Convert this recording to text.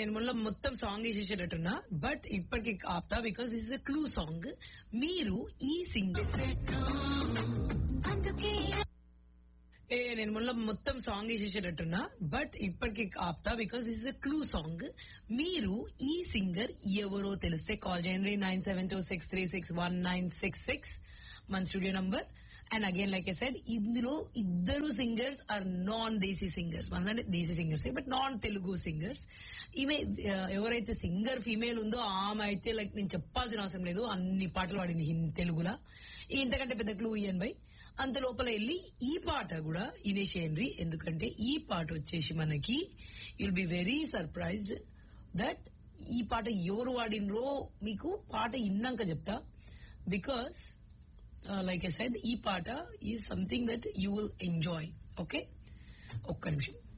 నేను మొన్న మొత్తం సాంగ్ వేసేసేటట్టున్నా బట్ ఇప్పటికి ఆపుతా because this is a clue song మీరు ఈ సింగర్ ఏ నేను మొన్న మొత్తం సాంగ్ వేసేసేటట్టున్నా బట్ ఇప్పటికి ఆపుతా because this is a clue song మీరు ఈ సింగర్ ఎవరో తెలిస్తే కాల్ చేయండి nine seven two six three six one nine six six మన studio number and again like I said ఇందులో ఇద్దరు singers are non desi singers మన desi singers but non Telugu singers ఈమె ఆ, ఎవరైతే సింగర్ ఫీమేల్ ఉందో ఆమె అయితే లైక్ నేను చెప్పాల్సిన అవసరం లేదు అన్ని పాటలు పాడింది హిందీ తెలుగులా ఇంతకంటే పెద్ద క్లూ ఇయన్ బై అంత లోపల వెళ్ళి ఈ పాట కూడా ఇదేసేయండి ఎందుకంటే ఈ పాట వచ్చేసి మనకి you'll be very surprised that ఈ పాట ఎవరు వాడినరో మీకు పాట ఇన్నాక చెప్తా బికాస్ లైక్ ఐ సెడ్ ఈ పాట ఈ something that you will enjoy okay ఒక్క నిమిషం